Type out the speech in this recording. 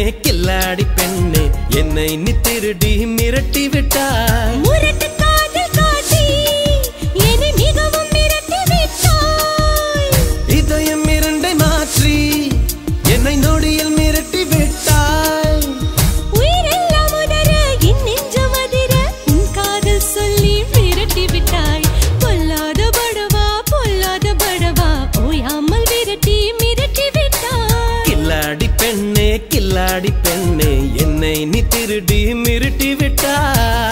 கில்லாடி பெண்ணே என்னை நீ திருடி மிரட்டி விட்டாய் முரட்டு காதல் காட்டி என்னை மிகவும் மிரட்டி விட்டாய் இதயம் இரண்டை மாற்றி என்னை நொடியில் மிரட்டி விட்டாய் உயிரெல்லாம் உதற என் நெஞ்சம் அதிர உன் காதல் சொல்லி மிரட்டி விட்டாய் பொல்லாத படவா பொல்லாத படவா ஓயாமல் விரட்டி மிரட்டி விட்டாய் கில்லாடி பெண்ணே கில்லாடி பெண்ணே என்னை நீ திருடி மிரட்டி விட்டாய்